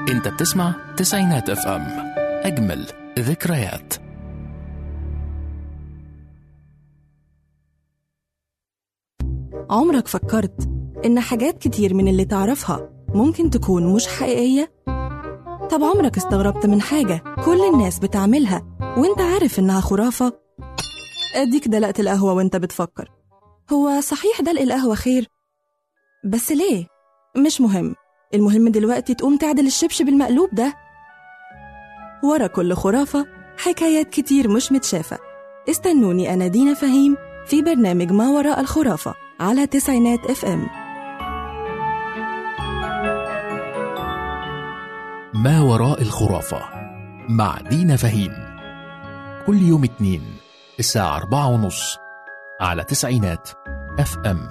انت بتسمع تسعينات اف ام اجمل ذكريات عمرك فكرت إن حاجات كتير من اللي تعرفها ممكن تكون مش حقيقية؟ طب عمرك استغربت من حاجة كل الناس بتعملها وانت عارف إنها خرافة؟ أديك دلقت القهوة وانت بتفكر هو صحيح دلق القهوة خير؟ بس ليه؟ مش مهم المهم دلوقتي تقوم تعدل الشبشب المقلوب ده ورا كل خرافة حكايات كتير مش متشافة استنوني أنا دينا فهيم في برنامج ما وراء الخرافة على تسعينات اف ام ما وراء الخرافة مع دينا فهيم كل يوم اتنين الساعة أربعة ونص على تسعينات اف ام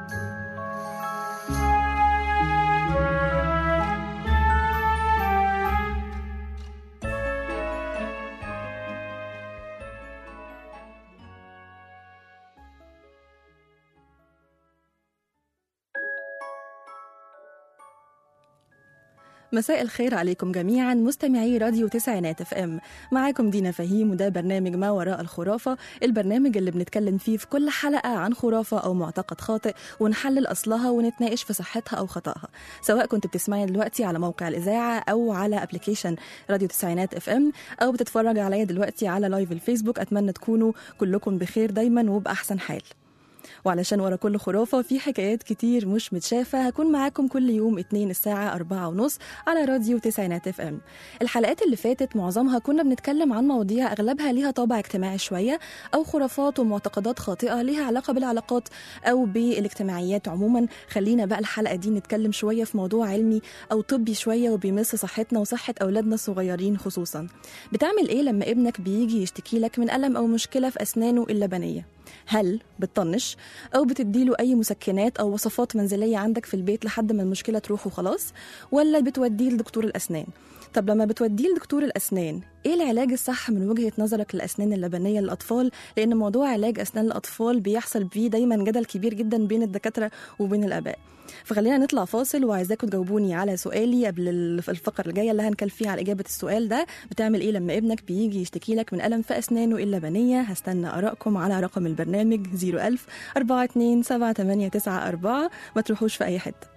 مساء الخير عليكم جميعا مستمعي راديو تسعينات اف ام معاكم دينا فهيم وده برنامج ما وراء الخرافة البرنامج اللي بنتكلم فيه في كل حلقة عن خرافة أو معتقد خاطئ ونحلل أصلها ونتناقش في صحتها أو خطأها سواء كنت بتسمعني دلوقتي على موقع الإذاعة أو على ابلكيشن راديو تسعينات اف ام أو بتتفرج عليا دلوقتي على لايف الفيسبوك أتمنى تكونوا كلكم بخير دايما وبأحسن حال وعلشان ورا كل خرافة في حكايات كتير مش متشافة هكون معاكم كل يوم اتنين الساعة أربعة ونص على راديو تسعينات اف ام الحلقات اللي فاتت معظمها كنا بنتكلم عن مواضيع أغلبها ليها طابع اجتماعي شوية أو خرافات ومعتقدات خاطئة ليها علاقة بالعلاقات أو بالاجتماعيات عموما خلينا بقى الحلقة دي نتكلم شوية في موضوع علمي أو طبي شوية وبيمس صحتنا وصحة أولادنا الصغيرين خصوصا بتعمل إيه لما ابنك بيجي يشتكي لك من ألم أو مشكلة في أسنانه اللبنية هل بتطنش او بتديله اي مسكنات او وصفات منزليه عندك في البيت لحد ما المشكله تروح وخلاص ولا بتوديه لدكتور الاسنان طب لما بتوديه لدكتور الاسنان ايه العلاج الصح من وجهه نظرك للاسنان اللبنيه للاطفال لان موضوع علاج اسنان الاطفال بيحصل فيه دايما جدل كبير جدا بين الدكاتره وبين الاباء فخلينا نطلع فاصل وعايزاكم تجاوبوني على سؤالي قبل الفقره الجايه اللي هنكل فيها على اجابه السؤال ده بتعمل ايه لما ابنك بيجي يشتكي لك من الم في اسنانه اللبنيه هستنى ارائكم على رقم البرنامج 01000 42 7894 ما تروحوش في اي حته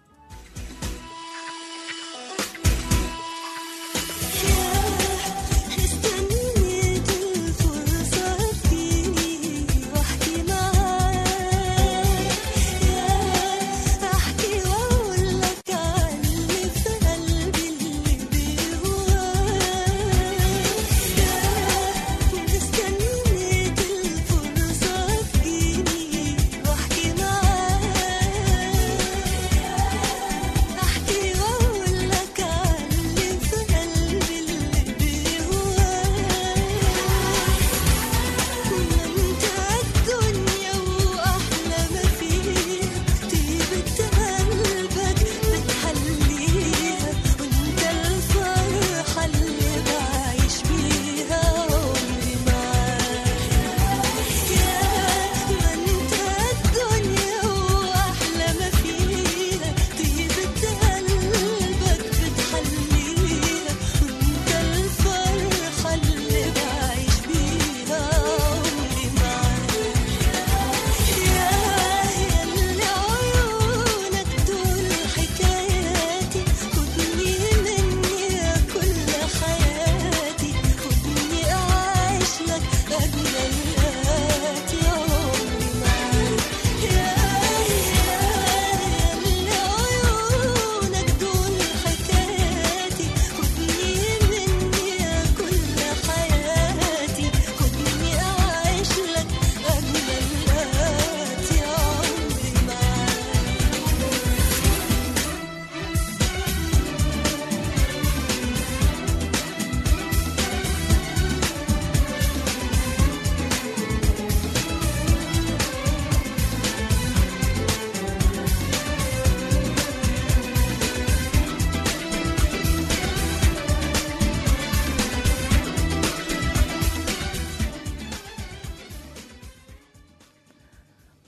استنيت الفرصة تجيني واحكي معاك احكي واقول لك عن اللي في قلبي اللي بيهواك استنيت الفرصة تجيني واحكي معاك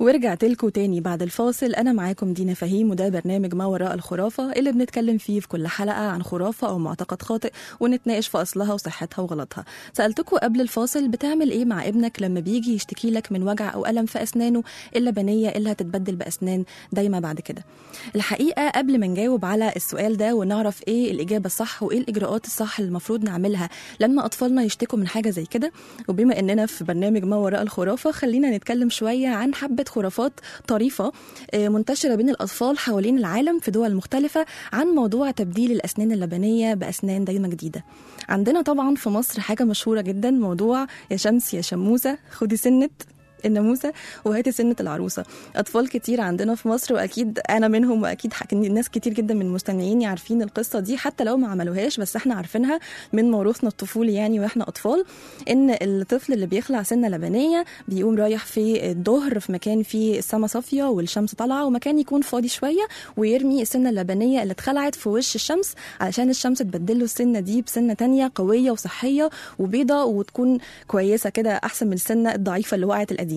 ورجعت لكم تاني بعد الفاصل انا معاكم دينا فهيم وده برنامج ما وراء الخرافه اللي بنتكلم فيه في كل حلقه عن خرافه او معتقد خاطئ ونتناقش في اصلها وصحتها وغلطها سالتكم قبل الفاصل بتعمل ايه مع ابنك لما بيجي يشتكي لك من وجع او الم في اسنانه اللبنيه اللي هتتبدل باسنان دايما بعد كده الحقيقه قبل ما نجاوب على السؤال ده ونعرف ايه الاجابه الصح وايه الاجراءات الصح اللي المفروض نعملها لما اطفالنا يشتكوا من حاجه زي كده وبما اننا في برنامج ما وراء الخرافه خلينا نتكلم شويه عن حبه خرافات طريفه آه، منتشره بين الاطفال حوالين العالم في دول مختلفه عن موضوع تبديل الاسنان اللبنيه باسنان دايما جديده عندنا طبعا في مصر حاجه مشهوره جدا موضوع يا شمس يا شموسه خدي سنه الناموسه وهاتي سنه العروسه اطفال كتير عندنا في مصر واكيد انا منهم واكيد حك... ناس كتير جدا من مستمعيني عارفين القصه دي حتى لو ما عملوهاش بس احنا عارفينها من موروثنا الطفولي يعني واحنا اطفال ان الطفل اللي بيخلع سنه لبنيه بيقوم رايح في الظهر في مكان فيه السما صافيه والشمس طالعه ومكان يكون فاضي شويه ويرمي السنه اللبنيه اللي اتخلعت في وش الشمس علشان الشمس تبدل له السنه دي بسنه تانية قويه وصحيه وبيضه وتكون كويسه كده احسن من السنه الضعيفه اللي وقعت القديمه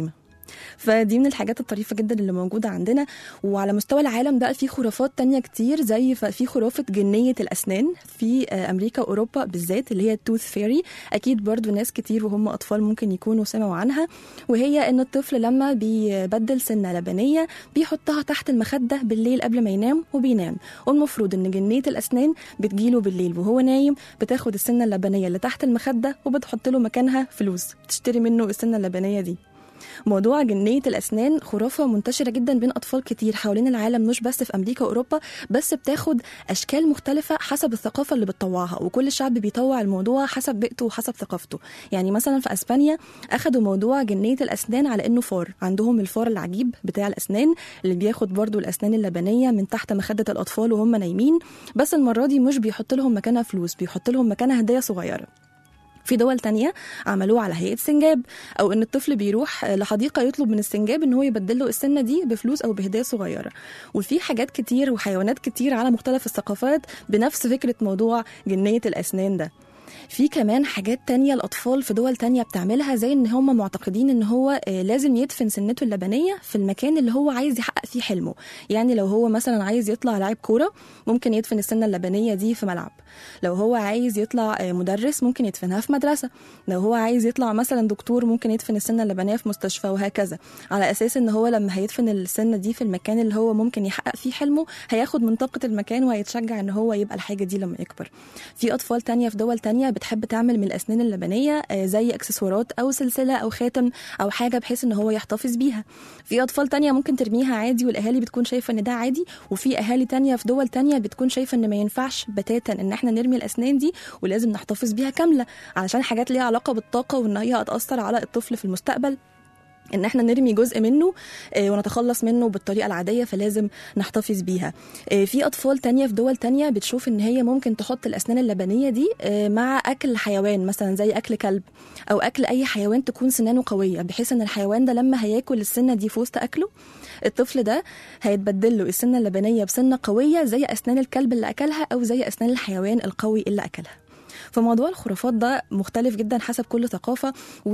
فدي من الحاجات الطريفة جدا اللي موجودة عندنا وعلى مستوى العالم ده في خرافات تانية كتير زي ف- في خرافة جنية الأسنان في آه، أمريكا وأوروبا بالذات اللي هي التوث فيري أكيد برضو ناس كتير وهم أطفال ممكن يكونوا سمعوا عنها وهي إن الطفل لما بيبدل سنة لبنية بيحطها تحت المخدة بالليل قبل ما ينام وبينام والمفروض إن جنية الأسنان بتجيله بالليل وهو نايم بتاخد السنة اللبنية اللي تحت المخدة وبتحط له مكانها فلوس بتشتري منه السنة اللبنية دي موضوع جنية الأسنان خرافة منتشرة جدا بين أطفال كتير حوالين العالم مش بس في أمريكا وأوروبا بس بتاخد أشكال مختلفة حسب الثقافة اللي بتطوعها وكل شعب بيطوع الموضوع حسب بيئته وحسب ثقافته يعني مثلا في أسبانيا أخدوا موضوع جنية الأسنان على إنه فار عندهم الفار العجيب بتاع الأسنان اللي بياخد برضو الأسنان اللبنية من تحت مخدة الأطفال وهم نايمين بس المرة دي مش بيحط لهم مكانها فلوس بيحط لهم مكانها هدية صغيرة في دول تانية عملوه على هيئة سنجاب أو إن الطفل بيروح لحديقة يطلب من السنجاب إن هو يبدل له السنة دي بفلوس أو بهدية صغيرة وفي حاجات كتير وحيوانات كتير على مختلف الثقافات بنفس فكرة موضوع جنية الأسنان ده في كمان حاجات تانية الأطفال في دول تانية بتعملها زي إن هم معتقدين إن هو آه، لازم يدفن سنته اللبنية في المكان اللي هو عايز يحقق فيه حلمه يعني لو هو مثلا عايز يطلع لاعب كورة ممكن يدفن السنة اللبنية دي في ملعب لو هو عايز يطلع آه، مدرس ممكن يدفنها في مدرسة لو هو عايز يطلع مثلا دكتور ممكن يدفن السنة اللبنية في مستشفى وهكذا على أساس إن هو لما هيدفن السنة دي في المكان اللي هو ممكن يحقق فيه حلمه هياخد من طاقة المكان وهيتشجع إن هو يبقى الحاجة دي لما يكبر في أطفال تانية في دول تانية بتحب تعمل من الأسنان اللبنية آه، زي إكسسوارات أو سلسلة أو خاتم أو حاجة بحيث إن هو يحتفظ بيها في أطفال تانية ممكن ترميها عادي والأهالي بتكون شايفة إن ده عادي وفي أهالي تانية في دول تانية بتكون شايفة إن ما ينفعش بتاتا إن إحنا نرمي الأسنان دي ولازم نحتفظ بيها كاملة علشان حاجات ليها علاقة بالطاقة وإن هي هتأثر على الطفل في المستقبل ان احنا نرمي جزء منه آه، ونتخلص منه بالطريقه العاديه فلازم نحتفظ بيها آه، في اطفال تانية في دول تانية بتشوف ان هي ممكن تحط الاسنان اللبنيه دي آه، مع اكل حيوان مثلا زي اكل كلب او اكل اي حيوان تكون سنانه قويه بحيث ان الحيوان ده لما هياكل السنه دي في وسط اكله الطفل ده هيتبدل له السنه اللبنيه بسنه قويه زي اسنان الكلب اللي اكلها او زي اسنان الحيوان القوي اللي اكلها فموضوع الخرافات ده مختلف جدا حسب كل ثقافة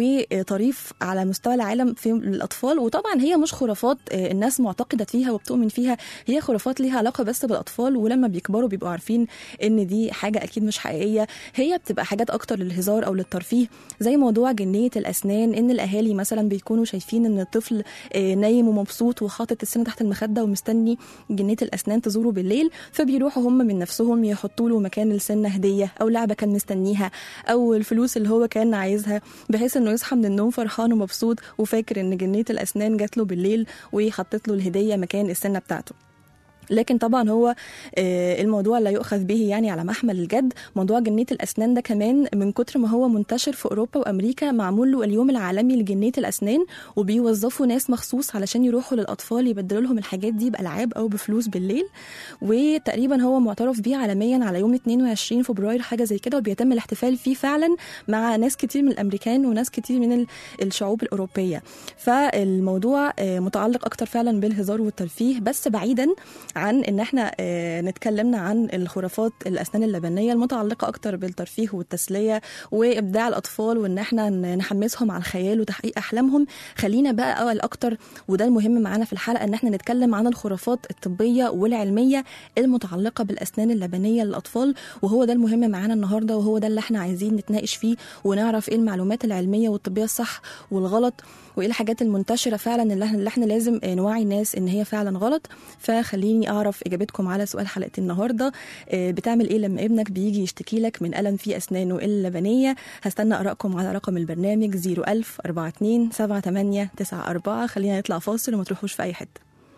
وطريف على مستوى العالم في الأطفال وطبعا هي مش خرافات آه، الناس معتقدة فيها وبتؤمن فيها هي خرافات ليها علاقة بس بالأطفال ولما بيكبروا بيبقوا عارفين إن دي حاجة أكيد مش حقيقية هي بتبقى حاجات أكتر للهزار أو للترفيه زي موضوع جنية الأسنان إن الأهالي مثلا بيكونوا شايفين إن الطفل آه، نايم ومبسوط وحاطط السنة تحت المخدة ومستني جنية الأسنان تزوره بالليل فبيروحوا هم من نفسهم يحطوا له مكان السنة هدية أو لعبة كان مستنيها أو الفلوس اللي هو كان عايزها بحيث إنه يصحى من النوم فرحان ومبسوط وفاكر إن جنية الأسنان جات له بالليل وحطت له الهدية مكان السنة بتاعته لكن طبعا هو آه، الموضوع لا يؤخذ به يعني على محمل الجد موضوع جنية الأسنان ده كمان من كتر ما هو منتشر في أوروبا وأمريكا معمول له اليوم العالمي لجنية الأسنان وبيوظفوا ناس مخصوص علشان يروحوا للأطفال يبدلوا لهم الحاجات دي بألعاب أو بفلوس بالليل وتقريبا هو معترف بيه عالميا على يوم 22 فبراير حاجة زي كده وبيتم الاحتفال فيه فعلا مع ناس كتير من الأمريكان وناس كتير من ال- الشعوب الأوروبية فالموضوع آه، متعلق أكتر فعلا بالهزار والترفيه بس بعيدا عن ان احنا آه، نتكلمنا عن الخرافات الاسنان اللبنيه المتعلقه اكتر بالترفيه والتسليه وابداع الاطفال وان احنا ن- نحمسهم على الخيال وتحقيق احلامهم خلينا بقى اول اكتر وده المهم معانا في الحلقه ان احنا نتكلم عن الخرافات الطبيه والعلميه المتعلقه بالاسنان اللبنيه للاطفال وهو ده المهم معانا النهارده وهو ده اللي احنا عايزين نتناقش فيه ونعرف ايه المعلومات العلميه والطبيه الصح والغلط وايه الحاجات المنتشره فعلا اللي احنا, اللي احنا لازم آه، نوعي الناس ان هي فعلا غلط فخليني اعرف اجابتكم على سؤال حلقه النهارده آه، بتعمل ايه لما ابنك بيجي يشتكي لك من الم في اسنانه اللبنيه هستنى ارائكم على رقم البرنامج 01000 42 78 94 خلينا نطلع فاصل وما تروحوش في اي حته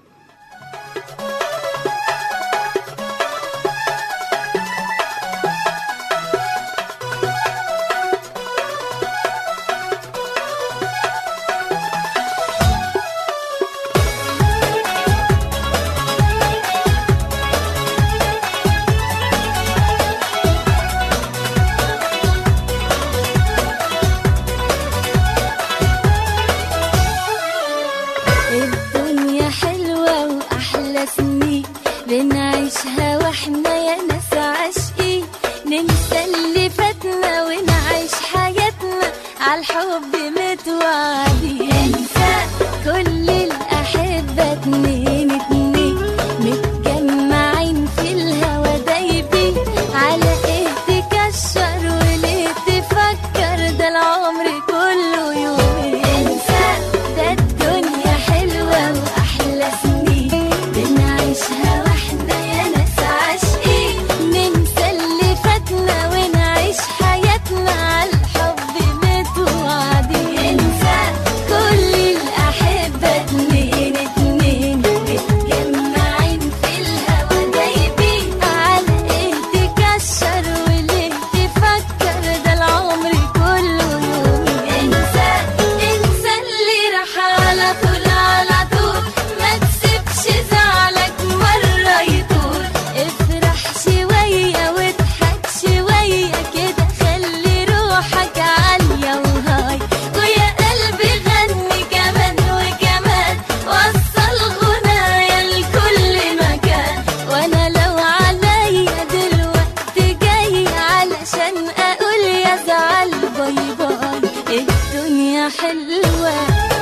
الدنيا حلوة وأحلى سنين بنعيشها واحنا يا ناس عاشقين ننسى اللي فاتنا ونعيش حياتنا عالحب متوعدين انسى كل الأحبة اتنين اتنين متجمعين في الهوا دايبين على ايه تكشر وليه تفكر ده العمر كله يومين انسى ده الدنيا حلوة وأحلى سنين بنعيشها واحنا يا ناس عاشقين ننسى اللي فاتنا ونعيش حياتنا عالحب متوعدين انسى كل الأحبة اتنين اتنين متجمعين في الهوا دايبين على ايه تكشر وليه تفكر ده العمر كله يومين انسى انسى اللي راح على طول على طول ما تسيبش زعلك مرة يطول افرح شوية واضحك شوية كده خلي روحك عالية وهاي ويا قلبي غني كمان وكمان وصل غنايا لكل مكان وانا لو عليا دلوقتي جاي علشان اقول يا زعل باي باي الدنيا حلوه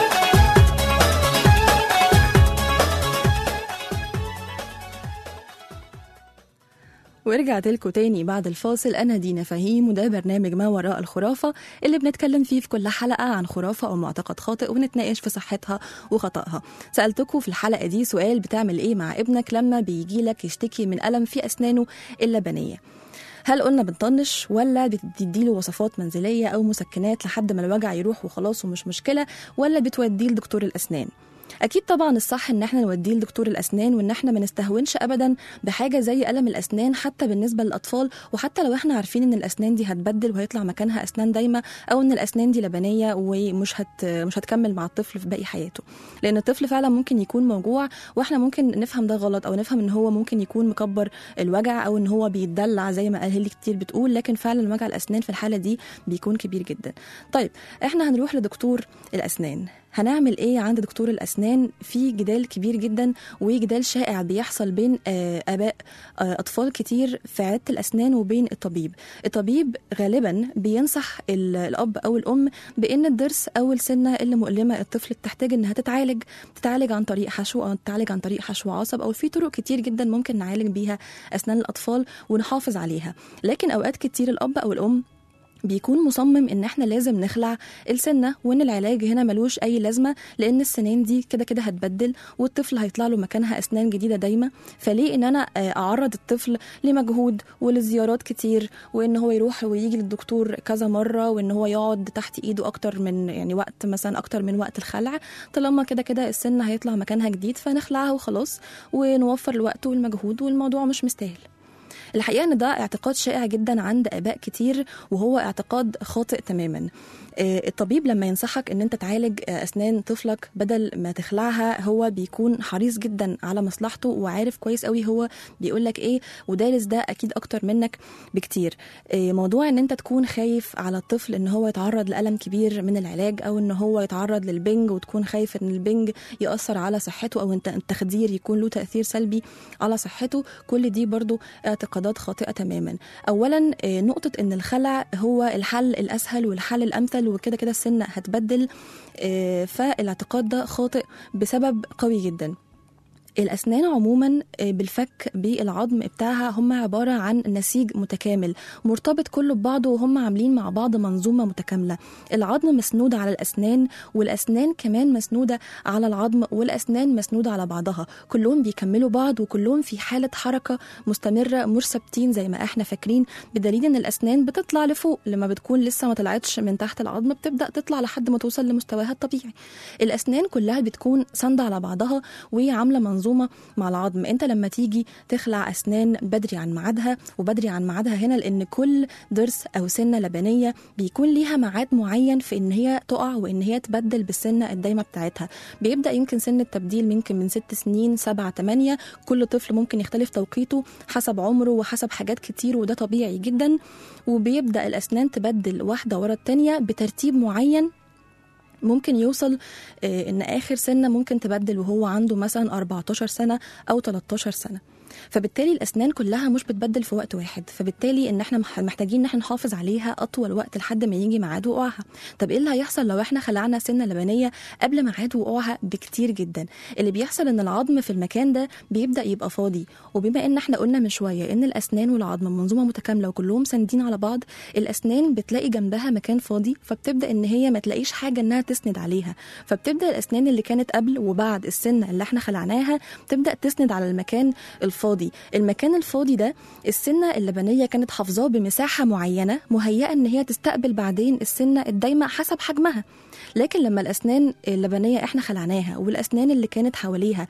ورجعت لكم تاني بعد الفاصل أنا دينا فهيم وده برنامج ما وراء الخرافة اللي بنتكلم فيه في كل حلقة عن خرافة أو معتقد خاطئ ونتناقش في صحتها وخطأها سألتكم في الحلقة دي سؤال بتعمل إيه مع ابنك لما بيجي لك يشتكي من ألم في أسنانه اللبنية هل قلنا بنطنش ولا بتديله وصفات منزلية أو مسكنات لحد ما الوجع يروح وخلاص ومش مشكلة ولا بتوديه لدكتور الأسنان اكيد طبعا الصح ان احنا نوديه لدكتور الاسنان وان احنا ما نستهونش ابدا بحاجه زي الم الاسنان حتى بالنسبه للاطفال وحتى لو احنا عارفين ان الاسنان دي هتبدل وهيطلع مكانها اسنان دايمه او ان الاسنان دي لبنيه ومش هت مش هتكمل مع الطفل في باقي حياته لان الطفل فعلا ممكن يكون موجوع واحنا ممكن نفهم ده غلط او نفهم ان هو ممكن يكون مكبر الوجع او ان هو بيتدلع زي ما قال لي كتير بتقول لكن فعلا وجع الاسنان في الحاله دي بيكون كبير جدا طيب احنا هنروح لدكتور الاسنان هنعمل ايه عند دكتور الاسنان في جدال كبير جدا وجدال شائع بيحصل بين آه، اباء آه، اطفال كتير في عياده الاسنان وبين الطبيب الطبيب غالبا بينصح ال- الاب او الام بان الضرس او السنه اللي مؤلمه الطفل بتحتاج انها تتعالج تتعالج عن طريق حشو او تتعالج عن طريق حشو عصب او في طرق كتير جدا ممكن نعالج بيها اسنان الاطفال ونحافظ عليها لكن اوقات كتير الاب او الام بيكون مصمم ان احنا لازم نخلع السنه وان العلاج هنا ملوش اي لازمه لان السنان دي كده كده هتبدل والطفل هيطلع له مكانها اسنان جديده دايما فليه ان انا آه، اعرض الطفل لمجهود ولزيارات كتير وان هو يروح ويجي للدكتور كذا مره وان هو يقعد تحت ايده اكتر من يعني وقت مثلا اكتر من وقت الخلع طالما كده كده السن هيطلع مكانها جديد فنخلعها وخلاص ونوفر الوقت والمجهود والموضوع مش مستاهل الحقيقه ان ده اعتقاد شائع جدا عند اباء كتير وهو اعتقاد خاطئ تماما آه، الطبيب لما ينصحك ان انت تعالج آه، اسنان طفلك بدل ما تخلعها هو بيكون حريص جدا على مصلحته وعارف كويس قوي هو بيقول لك ايه ودارس ده اكيد اكتر منك بكتير آه، موضوع ان انت تكون خايف على الطفل ان هو يتعرض لالم كبير من العلاج او ان هو يتعرض للبنج وتكون خايف ان البنج ياثر على صحته او انت التخدير يكون له تاثير سلبي على صحته كل دي برضو اعتقادات خاطئه تماما اولا آه، نقطه ان الخلع هو الحل الاسهل والحل الامثل وكده كده السن هتبدل آه، فالاعتقاد ده خاطئ بسبب قوي جدا الأسنان عموما آه، بالفك بالعظم بتاعها هم عبارة عن نسيج متكامل مرتبط كله ببعضه وهم عاملين مع بعض منظومة متكاملة العظم مسنود على الأسنان والأسنان كمان مسنودة على العظم والأسنان مسنودة على بعضها كلهم بيكملوا بعض وكلهم في حالة حركة مستمرة مش ثابتين زي ما احنا فاكرين بدليل ان الأسنان بتطلع لفوق لما بتكون لسه ما طلعتش من تحت العظم بتبدأ تطلع لحد ما توصل لمستواها الطبيعي الأسنان كلها بتكون ساندة على بعضها وعاملة منظومة مع العظم انت لما تيجي تخلع أسنان بدري عن ميعادها وبدري عن ميعادها هنا لأن كل ضرس أو سنة لبنية بيكون ليها ميعاد معين في إن هي تقع وإن هي تبدل بالسنة الدايمة بتاعتها بيبدأ يمكن سن التبديل يمكن من ست سنين سبعة تمانية كل طفل ممكن يختلف توقيته حسب عمره وحسب حاجات كتير وده طبيعي جدا وبيبدأ الأسنان تبدل واحدة ورا التانية بترتيب معين ممكن يوصل آه، ان اخر سنه ممكن تبدل وهو عنده مثلا 14 سنه او 13 سنه فبالتالي الاسنان كلها مش بتبدل في وقت واحد فبالتالي ان احنا مح- محتاجين ان احنا نحافظ عليها اطول وقت لحد ما يجي ميعاد وقوعها طب ايه اللي هيحصل لو احنا خلعنا سنه لبنيه قبل ميعاد وقوعها بكتير جدا اللي بيحصل ان العظم في المكان ده بيبدا يبقى فاضي وبما ان احنا قلنا من شويه ان الاسنان والعظم منظومه متكامله وكلهم ساندين على بعض الاسنان بتلاقي جنبها مكان فاضي فبتبدا ان هي ما تلاقيش حاجه انها تسند عليها فبتبدا الاسنان اللي كانت قبل وبعد السنه اللي احنا خلعناها تبدا تسند على المكان الفاضي المكان الفاضي ده السنه اللبنيه كانت حافظاه بمساحه معينه مهيئه ان هي تستقبل بعدين السنه الدايمه حسب حجمها لكن لما الاسنان اللبنيه احنا خلعناها والاسنان اللي كانت حواليها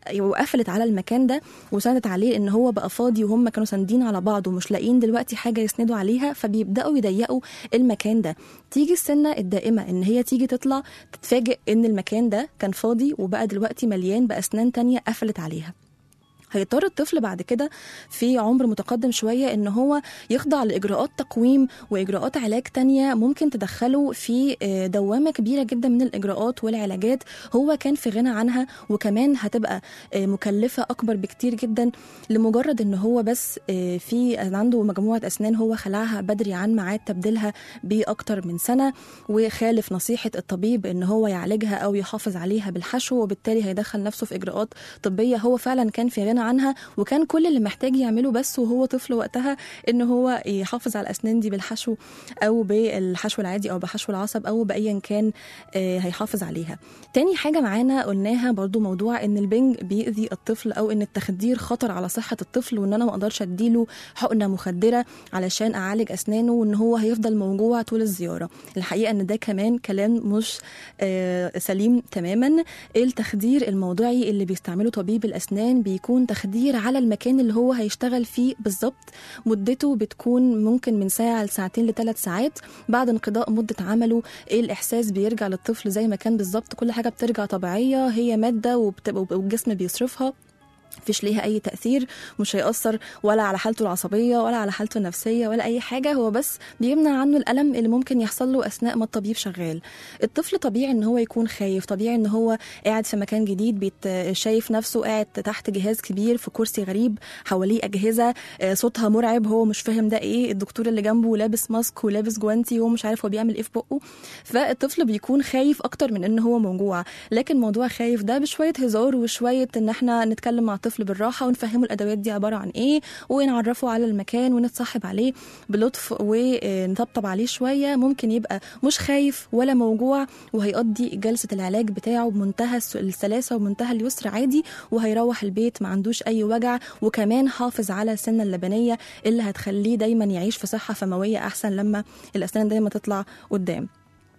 وقفلت على المكان ده وسندت عليه ان هو بقى فاضي وهم كانوا ساندين على بعض ومش لاقيين دلوقتي حاجه يسندوا عليها فبيبداوا يضيقوا المكان ده تيجي السنه الدائمه ان هي تيجي تطلع تتفاجئ ان المكان ده كان فاضي وبقى دلوقتي مليان باسنان تانية قفلت عليها هيضطر الطفل بعد كده في عمر متقدم شوية إن هو يخضع لإجراءات تقويم وإجراءات علاج تانية ممكن تدخله في آه، دوامة كبيرة جدا من الإجراءات والعلاجات هو كان في غنى عنها وكمان هتبقى آه، مكلفة أكبر بكتير جدا لمجرد إن هو بس آه، في عنده مجموعة أسنان هو خلعها بدري عن ميعاد تبديلها بأكتر من سنة وخالف نصيحة الطبيب إن هو يعالجها أو يحافظ عليها بالحشو وبالتالي هيدخل نفسه في إجراءات طبية هو فعلا كان في غنى عنها وكان كل اللي محتاج يعمله بس وهو طفل وقتها إن هو يحافظ على الأسنان دي بالحشو أو بالحشو العادي أو بحشو العصب أو بأيا كان آه، هيحافظ عليها تاني حاجة معانا قلناها برضو موضوع إن البنج بيأذي الطفل أو إن التخدير خطر على صحة الطفل وإن أنا ما أقدرش أديله حقنة مخدرة علشان أعالج أسنانه وإن هو هيفضل موجوع طول الزيارة الحقيقة إن ده كمان كلام مش آه، سليم تماما التخدير الموضعي اللي بيستعمله طبيب الأسنان بيكون تخدير على المكان اللي هو هيشتغل فيه بالظبط مدته بتكون ممكن من ساعة لساعتين لثلاث ساعات بعد انقضاء مدة عمله الإحساس بيرجع للطفل زي ما كان بالظبط كل حاجة بترجع طبيعية هي مادة وبتبقى والجسم بيصرفها مفيش ليها اي تاثير مش هيأثر ولا على حالته العصبيه ولا على حالته النفسيه ولا اي حاجه هو بس بيمنع عنه الالم اللي ممكن يحصل له اثناء ما الطبيب شغال الطفل طبيعي ان هو يكون خايف طبيعي ان هو قاعد في مكان جديد بيت شايف نفسه قاعد تحت جهاز كبير في كرسي غريب حواليه اجهزه آه، صوتها مرعب هو مش فاهم ده ايه الدكتور اللي جنبه لابس ماسك ولابس جوانتي وهو مش عارف هو بيعمل ايه في بقه فالطفل بيكون خايف اكتر من ان هو موجوع لكن موضوع خايف ده بشويه هزار وشويه ان احنا نتكلم مع الطفل بالراحه ونفهمه الادوات دي عباره عن ايه ونعرفه على المكان ونتصاحب عليه بلطف ونطبطب عليه شويه ممكن يبقى مش خايف ولا موجوع وهيقضي جلسه العلاج بتاعه بمنتهى الس- السلاسه ومنتهى اليسر عادي وهيروح البيت ما عندوش اي وجع وكمان حافظ على السنه اللبنيه اللي هتخليه دايما يعيش في صحه فمويه احسن لما الاسنان دايما تطلع قدام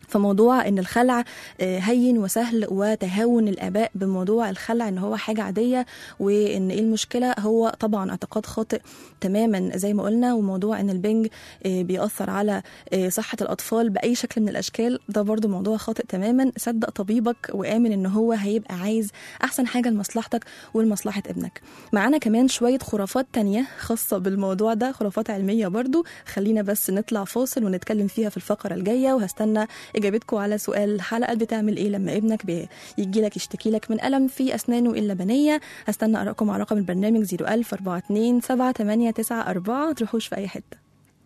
فموضوع ان الخلع آه، هين وسهل وتهاون الاباء بموضوع الخلع ان هو حاجه عاديه وان ايه المشكله هو طبعا اعتقاد خاطئ تماما زي ما قلنا وموضوع ان البنج آه، بيأثر على آه، صحه الاطفال باي شكل من الاشكال ده برضو موضوع خاطئ تماما صدق طبيبك وامن ان هو هيبقى عايز احسن حاجه لمصلحتك ولمصلحه ابنك معانا كمان شويه خرافات تانية خاصه بالموضوع ده خرافات علميه برضو خلينا بس نطلع فاصل ونتكلم فيها في الفقره الجايه وهستنى اجابتكم على سؤال الحلقه بتعمل ايه لما ابنك بيجي لك يشتكي لك من الم في اسنانه اللبنيه هستنى ارائكم على رقم البرنامج 01000 42 7894 تروحوش في اي حته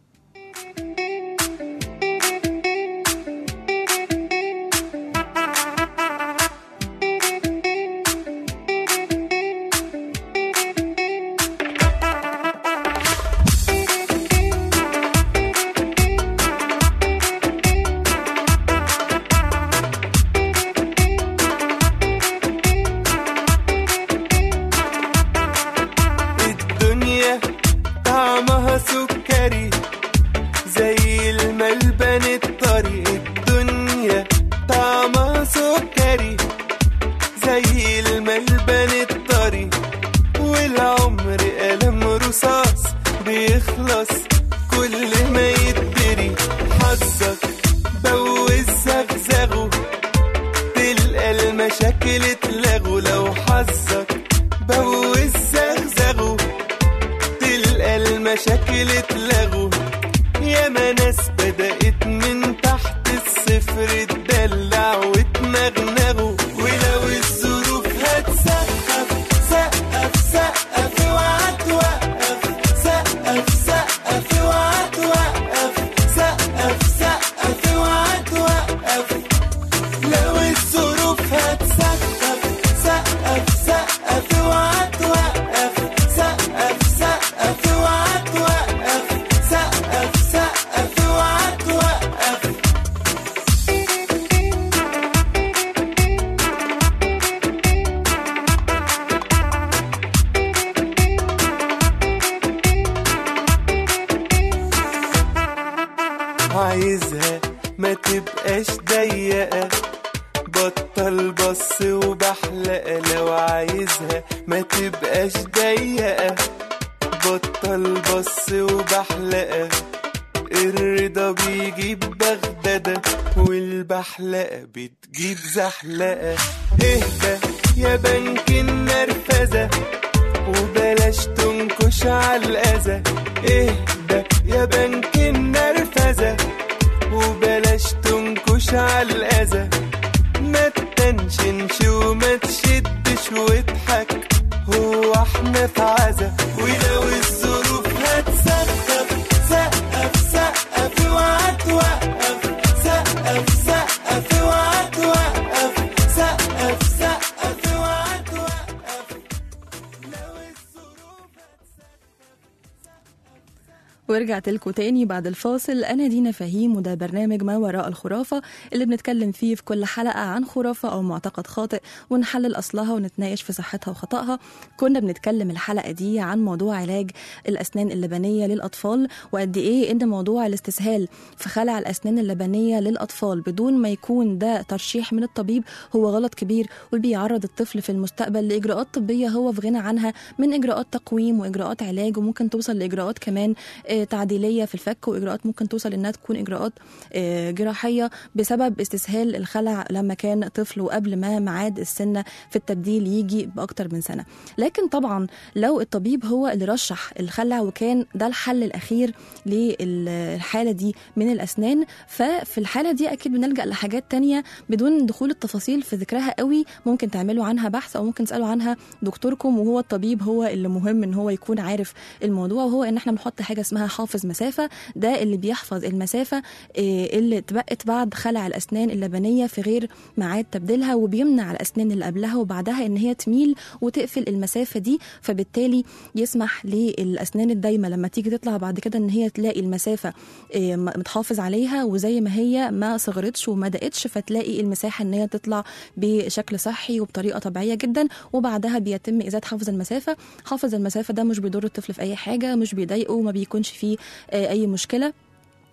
الدنيا طعمها سكري زي الملبن الطري الدنيا طعمها سكري زي الملبن الطري والعمر قلم رصاص بيخلص كل ما يتدري حظك بوز زغزغه تلقى المشاكل اتلغوا لو حظك بوز زغزغه تلقى المشاكل اتلغوا ياما ناس بدأت من تحت الصفر تدلع وتنغنغوا ولو الظروف هتسقف سقف سقف اوعى توقف سقف سقف اوعى توقف سقف سقف اوعى توقف لو الظروف هتسقف سقف سقف اوعى توقف سقف سقف اوعى توقف سقف سقف اوعى توقف عايزها ما تبقاش ضيقة بطل بص وبحلقة لو عايزها ما تبقاش ضيقة بطل بص وبحلقة الرضا بيجيب بغدادة والبحلقة بتجيب زحلقة اهدى يا بنك النرفزة وبلاش تنكش على الأذى اهدى يا بنك النرفزة وبلاش تنكش على الأذى ما تتنشنش وما تشدش واضحك هو احنا في عزا ولو الظروف هتسقف سقف سقف اوعى توقف سقف سقف اوعى توقف سقف سقف اوعى توقف لو الظروف ورجعت لكم تاني بعد الفاصل أنا دينا فهيم وده برنامج ما وراء الخرافة اللي بنتكلم فيه في كل حلقة عن خرافة أو معتقد خاطئ ونحلل أصلها ونتناقش في صحتها وخطأها كنا بنتكلم الحلقة دي عن موضوع علاج الأسنان اللبنية للأطفال وقد إيه إن موضوع الاستسهال في خلع الأسنان اللبنية للأطفال بدون ما يكون ده ترشيح من الطبيب هو غلط كبير وبيعرض الطفل في المستقبل لإجراءات طبية هو في غنى عنها من إجراءات تقويم وإجراءات علاج وممكن توصل لإجراءات كمان آه، تعديليه في الفك واجراءات ممكن توصل انها تكون اجراءات آه، جراحيه بسبب استسهال الخلع لما كان طفل وقبل ما ميعاد السنه في التبديل يجي باكتر من سنه لكن طبعا لو الطبيب هو اللي رشح الخلع وكان ده الحل الاخير للحاله دي من الاسنان ففي الحاله دي اكيد بنلجا لحاجات تانية بدون دخول التفاصيل في ذكرها قوي ممكن تعملوا عنها بحث او ممكن تسالوا عنها دكتوركم وهو الطبيب هو اللي مهم ان هو يكون عارف الموضوع وهو ان احنا بنحط حاجه اسمها حافظ مسافه ده اللي بيحفظ المسافه آه، اللي اتبقت بعد خلع الاسنان اللبنيه في غير ميعاد تبديلها وبيمنع الاسنان اللي قبلها وبعدها ان هي تميل وتقفل المسافه دي فبالتالي يسمح للاسنان الدايمه لما تيجي تطلع بعد كده ان هي تلاقي المسافه آه، م- متحافظ عليها وزي ما هي ما صغرتش وما ضاقتش فتلاقي المساحه ان هي تطلع بشكل صحي وبطريقه طبيعيه جدا وبعدها بيتم ازاله حافظ المسافه حافظ المسافه ده مش بيضر الطفل في اي حاجه مش بيضايقه ما بيكونش فيه آه، اي مشكله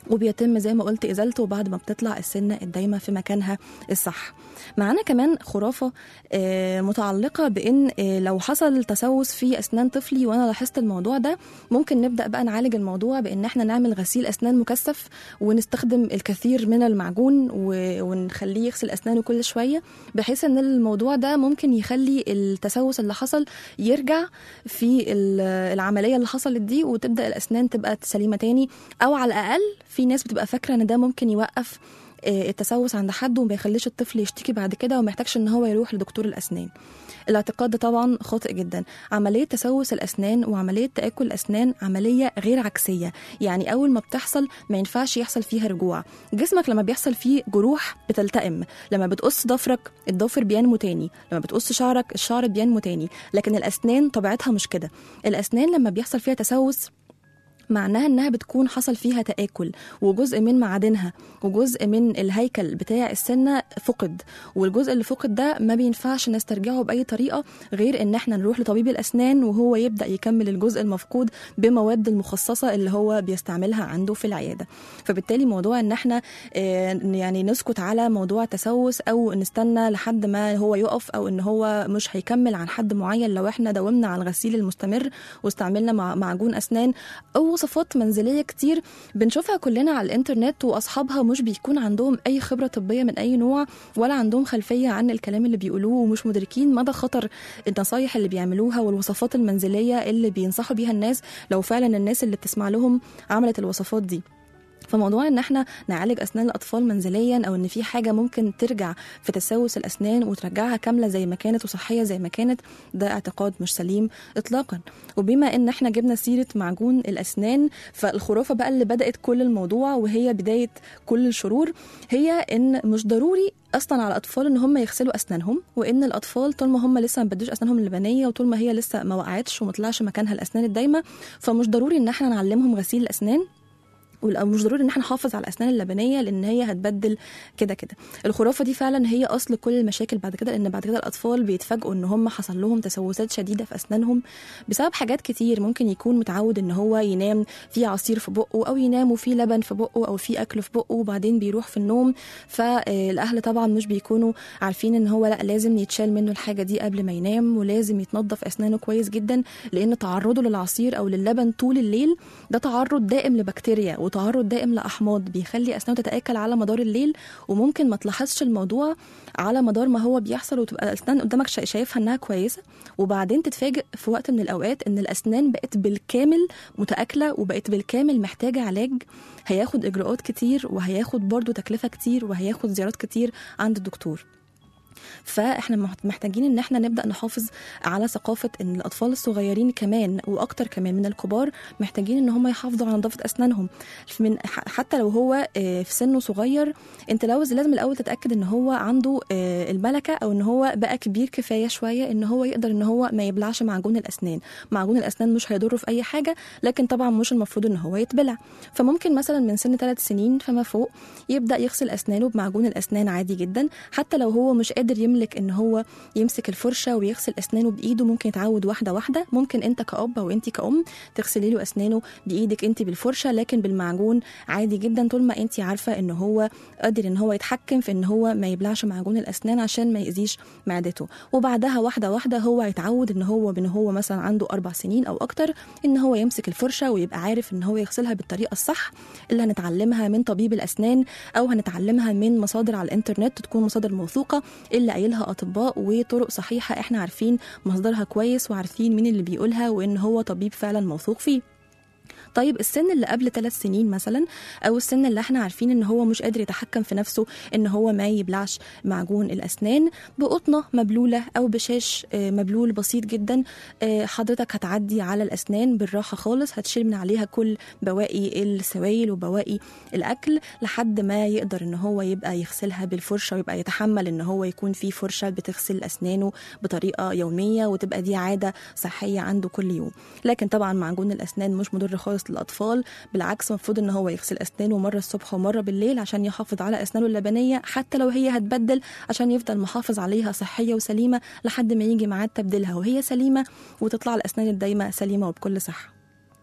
وبيتم زي ما قلت ازالته بعد ما بتطلع السنه الدايمه في مكانها الصح معانا كمان خرافه آه، متعلقه بان آه، لو حصل تسوس في اسنان طفلي وانا لاحظت الموضوع ده ممكن نبدا بقى نعالج الموضوع بان احنا نعمل غسيل اسنان مكثف ونستخدم الكثير من المعجون و- ونخليه يغسل اسنانه كل شويه بحيث ان الموضوع ده ممكن يخلي التسوس اللي حصل يرجع في ال- العمليه اللي حصلت دي وتبدا الاسنان تبقى سليمه تاني او على الاقل في ناس بتبقى فاكره ان ده ممكن يوقف آه، التسوس عند حد وما يخليش الطفل يشتكي بعد كده وما يحتاجش ان هو يروح لدكتور الاسنان الاعتقاد ده طبعا خاطئ جدا عمليه تسوس الاسنان وعمليه تاكل الاسنان عمليه غير عكسيه يعني اول ما بتحصل ما ينفعش يحصل فيها رجوع جسمك لما بيحصل فيه جروح بتلتئم لما بتقص ضفرك الضفر بينمو تاني لما بتقص شعرك الشعر بينمو تاني لكن الاسنان طبيعتها مش كده الاسنان لما بيحصل فيها تسوس معناها انها بتكون حصل فيها تآكل وجزء من معادنها وجزء من الهيكل بتاع السنة فقد والجزء اللي فقد ده ما بينفعش نسترجعه بأي طريقة غير ان احنا نروح لطبيب الأسنان وهو يبدأ يكمل الجزء المفقود بمواد المخصصة اللي هو بيستعملها عنده في العيادة فبالتالي موضوع ان احنا آه، يعني نسكت على موضوع التسوس او نستنى لحد ما هو يقف او ان هو مش هيكمل عن حد معين لو احنا داومنا على الغسيل المستمر واستعملنا مع معجون اسنان او وصفات منزليه كتير بنشوفها كلنا على الانترنت واصحابها مش بيكون عندهم اي خبره طبيه من اي نوع ولا عندهم خلفيه عن الكلام اللي بيقولوه ومش مدركين مدى خطر النصايح اللي بيعملوها والوصفات المنزليه اللي بينصحوا بيها الناس لو فعلا الناس اللي بتسمع لهم عملت الوصفات دي فموضوع ان احنا نعالج اسنان الاطفال منزليا او ان في حاجه ممكن ترجع في تسوس الاسنان وترجعها كامله زي ما كانت وصحيه زي ما كانت ده اعتقاد مش سليم اطلاقا وبما ان احنا جبنا سيره معجون الاسنان فالخرافه بقى اللي بدات كل الموضوع وهي بدايه كل الشرور هي ان مش ضروري اصلا على الاطفال ان هم يغسلوا اسنانهم وان الاطفال طول ما هم لسه ما بدوش اسنانهم اللبنيه وطول ما هي لسه ما وقعتش وما طلعش مكانها الاسنان الدايمه فمش ضروري ان احنا نعلمهم غسيل الاسنان ولا- مش ضروري ان احنا نحافظ على الاسنان اللبنيه لان هي هتبدل كده كده الخرافه دي فعلا هي اصل كل المشاكل بعد كده لان بعد كده الاطفال بيتفاجئوا ان هم حصل لهم تسوسات شديده في اسنانهم بسبب حاجات كتير ممكن يكون متعود ان هو ينام في عصير في بقه او ينام وفي لبن في بقه او في اكل في بقه وبعدين بيروح في النوم فالاهل طبعا مش بيكونوا عارفين ان هو لا لازم يتشال منه الحاجه دي قبل ما ينام ولازم يتنظف اسنانه كويس جدا لان تعرضه للعصير او للبن طول الليل ده تعرض دائم لبكتيريا وتعرض دائم لاحماض بيخلي اسنانه تتاكل على مدار الليل وممكن ما تلاحظش الموضوع على مدار ما هو بيحصل وتبقى الاسنان قدامك شا- شايفها انها كويسه وبعدين تتفاجئ في وقت من الاوقات ان الاسنان بقت بالكامل متاكله وبقت بالكامل محتاجه علاج هياخد اجراءات كتير وهياخد برضو تكلفه كتير وهياخد زيارات كتير عند الدكتور فاحنا محت- محتاجين ان احنا نبدا نحافظ على ثقافه ان الاطفال الصغيرين كمان واكتر كمان من الكبار محتاجين ان هم يحافظوا على نظافه اسنانهم من ح- حتى لو هو آه، في سنه صغير انت لو لازم الاول تتاكد ان هو عنده آه، الملكه او ان هو بقى كبير كفايه شويه ان هو يقدر ان هو ما يبلعش معجون الاسنان معجون الاسنان مش هيضره في اي حاجه لكن طبعا مش المفروض ان هو يتبلع فممكن مثلا من سن ثلاث سنين فما فوق يبدا يغسل اسنانه بمعجون الاسنان عادي جدا حتى لو هو مش قادر يملك ان هو يمسك الفرشه ويغسل اسنانه بايده ممكن يتعود واحده واحده ممكن انت كأب او انت كأم تغسلي له اسنانه بايدك انت بالفرشه لكن بالمعجون عادي جدا طول ما انت عارفه ان هو قادر ان هو يتحكم في ان هو ما يبلعش معجون الاسنان عشان ما يأذيش معدته وبعدها واحده واحده هو هيتعود ان هو من هو مثلا عنده اربع سنين او اكتر ان هو يمسك الفرشه ويبقى عارف ان هو يغسلها بالطريقه الصح اللي هنتعلمها من طبيب الاسنان او هنتعلمها من مصادر على الانترنت تكون مصادر موثوقه اللي قايلها اطباء وطرق صحيحه احنا عارفين مصدرها كويس وعارفين مين اللي بيقولها وان هو طبيب فعلا موثوق فيه طيب السن اللي قبل ثلاث سنين مثلا او السن اللي احنا عارفين ان هو مش قادر يتحكم في نفسه ان هو ما يبلعش معجون الاسنان بقطنه مبلوله او بشاش آه، مبلول بسيط جدا آه، حضرتك هتعدي على الاسنان بالراحه خالص هتشيل من عليها كل بواقي السوائل وبواقي الاكل لحد ما يقدر ان هو يبقى يغسلها بالفرشه ويبقى يتحمل ان هو يكون في فرشه بتغسل اسنانه بطريقه يوميه وتبقى دي عاده صحيه عنده كل يوم لكن طبعا معجون الاسنان مش مضر خالص للاطفال بالعكس المفروض ان هو يغسل اسنانه مره الصبح ومره بالليل عشان يحافظ على اسنانه اللبنيه حتى لو هي هتبدل عشان يفضل محافظ عليها صحيه وسليمه لحد ما يجي ميعاد تبديلها وهي سليمه وتطلع الاسنان الدايمه سليمه وبكل صحه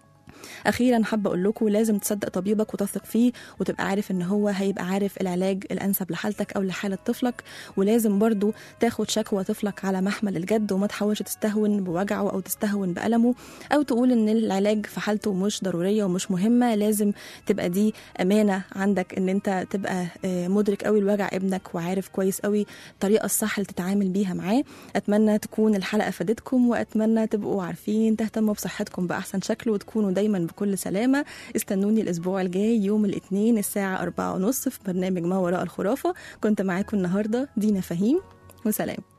اخيرا حابه اقول لكم لازم تصدق طبيبك وتثق فيه وتبقى عارف ان هو هيبقى عارف العلاج الانسب لحالتك او لحاله طفلك ولازم برضو تاخد شكوى طفلك على محمل الجد وما تحاولش تستهون بوجعه او تستهون بالمه او تقول ان العلاج في حالته مش ضروريه ومش مهمه لازم تبقى دي امانه عندك ان انت تبقى آه، مدرك قوي لوجع ابنك وعارف كويس قوي الطريقه الصح اللي تتعامل بيها معاه اتمنى تكون الحلقه فادتكم واتمنى تبقوا عارفين تهتموا بصحتكم باحسن شكل وتكونوا دايما بكل سلامه استنوني الاسبوع الجاي يوم الاثنين الساعه أربعة ونص في برنامج ما وراء الخرافه كنت معاكم النهارده دينا فهيم وسلام